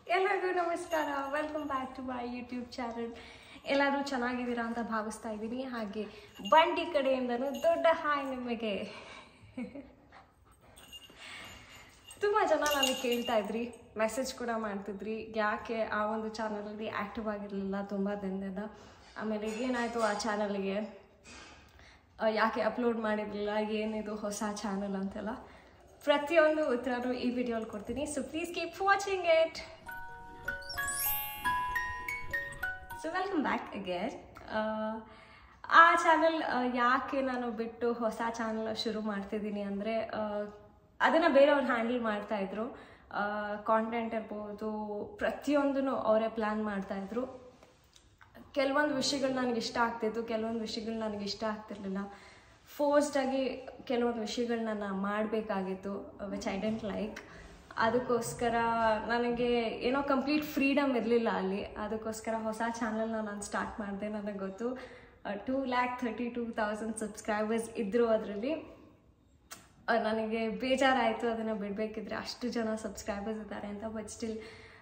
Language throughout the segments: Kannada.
ಎಲ್ಲರಿಗೂ ನಮಸ್ಕಾರ welcome back to my YouTube channel ಎಲ್ಲರೂ ಚೆನ್ನಾಗಿದ್ದೀರಾ ಅಂತ ಭಾವಿಸ್ತಾ ಇದ್ದೀನಿ ಹಾಗೆ ಬಂಡಿ ಕಡೆಯಿಂದನೂ ದೊಡ್ಡ ಹಾಯ್ ನಿಮಗೆ ತುಂಬ ಜನ ನನಗೆ ಕೇಳ್ತಾ ಇದ್ರಿ ಮೆಸೇಜ್ ಕೂಡ ಮಾಡ್ತಿದ್ರಿ ಯಾಕೆ ಆ ಒಂದು ಚಾನಲಲ್ಲಿ ಆ್ಯಕ್ಟಿವ್ ಆಗಿರಲಿಲ್ಲ ತುಂಬ ದಿನದಿಂದ ಆಮೇಲೆ ಏನಾಯಿತು ಆ ಚಾನಲ್ಗೆ ಯಾಕೆ ಅಪ್ಲೋಡ್ ಮಾಡಿರಲಿಲ್ಲ ಏನಿದು ಹೊಸ ಚಾನಲ್ ಅಂತೆಲ್ಲ ಪ್ರತಿಯೊಂದು ಉತ್ತರನೂ ಈ ವಿಡಿಯೋಲಿ ಕೊಡ್ತೀನಿ so please keep watching it so welcome back again ಆ ಚಾನಲ್ ಯಾಕೆ ನಾನು ಬಿಟ್ಟು ಹೊಸ ಚಾನಲ್ ಶುರು ಮಾಡ್ತಿದ್ದೀನಿ ಅಂದರೆ ಅದನ್ನು ಬೇರೆಯವ್ರು ಹ್ಯಾಂಡಲ್ ಮಾಡ್ತಾ ಇದ್ರು ಕಾಂಟೆಂಟ್ ಇರ್ಬೋದು ಪ್ರತಿಯೊಂದೂ ಅವರೇ ಪ್ಲ್ಯಾನ್ ಮಾಡ್ತಾಯಿದ್ರು ಕೆಲವೊಂದು ವಿಷಯಗಳು ನನಗೆ ಇಷ್ಟ ಆಗ್ತಿತ್ತು ಕೆಲವೊಂದು ವಿಷಯಗಳು ನನಗೆ ಇಷ್ಟ ಆಗ್ತಿರ್ಲಿಲ್ಲ ಫೋರ್ಸ್ಡಾಗಿ ಕೆಲವೊಂದು ವಿಷಯಗಳನ್ನ ನಾನು ಮಾಡಬೇಕಾಗಿತ್ತು ವಿಚ್ ಐ ಡೆಂಟ್ ಲೈಕ್ ಅದಕ್ಕೋಸ್ಕರ ನನಗೆ ಏನೋ ಕಂಪ್ಲೀಟ್ ಫ್ರೀಡಮ್ ಇರಲಿಲ್ಲ ಅಲ್ಲಿ ಅದಕ್ಕೋಸ್ಕರ ಹೊಸ ಚಾನಲ್ನ ನಾನು ಸ್ಟಾರ್ಟ್ ಮಾಡಿದೆ ನನಗೆ ಗೊತ್ತು two lakh thirty two thousand subscribers ಇದ್ದರು ಅದರಲ್ಲಿ ನನಗೆ ಬೇಜಾರಾಯಿತು ಅದನ್ನು ಬಿಡಬೇಕಿದ್ರೆ ಅಷ್ಟು ಜನ ಸಬ್ಸ್ಕ್ರೈಬರ್ಸ್ ಇದ್ದಾರೆ ಅಂತ ಬಟ್ ಸ್ಟಿಲ್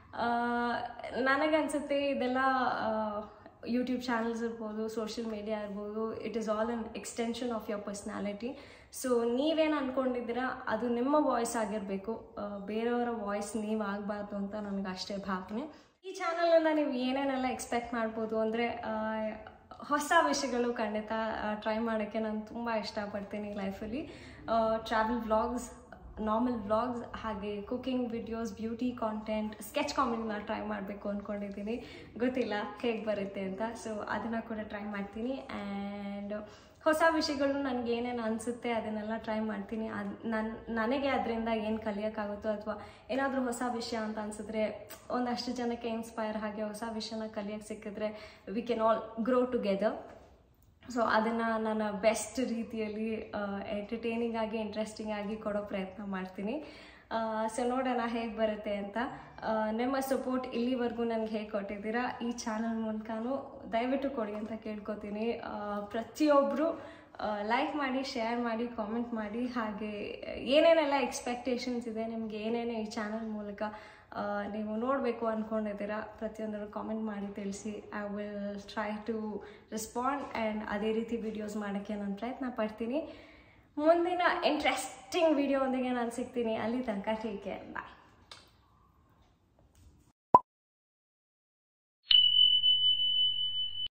ನನಗನ್ಸುತ್ತೆ ಇದೆಲ್ಲ ಯೂಟ್ಯೂಬ್ ಚಾನಲ್ಸ್ ಇರ್ಬೋದು ಸೋಷಿಯಲ್ ಮೀಡಿಯಾ ಇರ್ಬೋದು it is all an extension of your personality so ನೀವೇನು ಅಂದ್ಕೊಂಡಿದ್ದೀರಾ ಅದು ನಿಮ್ಮ ವಾಯ್ಸ್ ಆಗಿರಬೇಕು ಬೇರೆಯವರ ವಾಯ್ಸ್ ನೀವು ಆಗಬಾರ್ದು ಅಂತ ನನಗೆ ಅಷ್ಟೇ ಭಾವನೆ ಈ ಚಾನಲಿಂದ ನೀವು ಏನೇನೆಲ್ಲ ಎಕ್ಸ್ಪೆಕ್ಟ್ ಮಾಡ್ಬೋದು ಅಂದರೆ ಹೊಸ ವಿಷಯಗಳು ಖಂಡಿತ ಟ್ರೈ ಮಾಡೋಕ್ಕೆ ನಾನು ತುಂಬ ಇಷ್ಟಪಡ್ತೀನಿ ಲೈಫಲ್ಲಿ ಟ್ರಾವೆಲ್ ವ್ಲಾಗ್ಸ್ ನಾರ್ಮಲ್ ವ್ಲಾಗ್ಸ್ ಹಾಗೆ cooking videos beauty content sketch ಕಾಮಿಡಿನ ಟ್ರೈ ಮಾಡಬೇಕು ಅಂದ್ಕೊಂಡಿದ್ದೀನಿ ಗೊತ್ತಿಲ್ಲ ಹೇಗೆ ಬರುತ್ತೆ ಅಂತ ಸೊ ಅದನ್ನು ಕೂಡ ಟ್ರೈ ಮಾಡ್ತೀನಿ ಆ್ಯಂಡ್ ಹೊಸ ವಿಷಯಗಳು ನನಗೆ ಏನೇನು ಅನಿಸುತ್ತೆ ಅದನ್ನೆಲ್ಲ ಟ್ರೈ ಮಾಡ್ತೀನಿ ಅದು ನನ್ನ ನನಗೆ ಅದರಿಂದ ಏನು ಕಲಿಯೋಕ್ಕಾಗುತ್ತೋ ಅಥವಾ ಏನಾದರೂ ಹೊಸ ವಿಷಯ ಅಂತ ಅನಿಸಿದ್ರೆ ಒಂದಷ್ಟು ಜನಕ್ಕೆ ಇನ್ಸ್ಪೈರ್ ಹಾಗೆ ಹೊಸ ವಿಷಯನ ಕಲಿಯೋಕ್ಕೆ ಸಿಕ್ಕಿದ್ರೆ we can all grow together so ಅದನ್ನು ನನ್ನ ಬೆಸ್ಟ್ ರೀತಿಯಲ್ಲಿ ಎಂಟರ್ಟೈನಿಂಗ್ ಆಗಿ ಇಂಟ್ರೆಸ್ಟಿಂಗ್ ಆಗಿ ಕೊಡೋ ಪ್ರಯತ್ನ ಮಾಡ್ತೀನಿ ಸೊ ನೋಡೋಣ ಹೇಗೆ ಬರುತ್ತೆ ಅಂತ ನಿಮ್ಮ ಸಪೋರ್ಟ್ ಇಲ್ಲಿವರೆಗೂ ನನಗೆ ಹೇಗೆ ಕೊಟ್ಟಿದ್ದೀರಾ ಈ ಚಾನಲ್ ಮೂಲಕನೂ ದಯವಿಟ್ಟು ಕೊಡಿ ಅಂತ ಕೇಳ್ಕೊತೀನಿ ಪ್ರತಿಯೊಬ್ಬರು ಲೈಕ್ ಮಾಡಿ ಶೇರ್ ಮಾಡಿ ಕಾಮೆಂಟ್ ಮಾಡಿ ಹಾಗೆ ಏನೇನೆಲ್ಲ ಎಕ್ಸ್ಪೆಕ್ಟೇಷನ್ಸ್ ಇದೆ ನಿಮಗೆ ಏನೇನು ಈ ಚಾನಲ್ ಮೂಲಕ ನೀವು ನೋಡಬೇಕು ಅಂದ್ಕೊಂಡಿದ್ದೀರಾ ಪ್ರತಿಯೊಂದನ್ನು ಕಾಮೆಂಟ್ ಮಾಡಿ ತಿಳಿಸಿ I will try to respond and ಅದೇ ರೀತಿ ವಿಡಿಯೋಸ್ ಮಾಡೋಕ್ಕೆ ನಾನು ಪ್ರಯತ್ನ ಪಡ್ತೀನಿ ಮುಂದಿನ ಇಂಟ್ರೆಸ್ಟಿಂಗ್ ವಿಡಿಯೋ ಒಂದಿಗೆ ನಾನು ಸಿಗ್ತೀನಿ ಅಲ್ಲಿ ತನಕ ಟೇಕ್ ಕೇರ್ ಬಾಯ್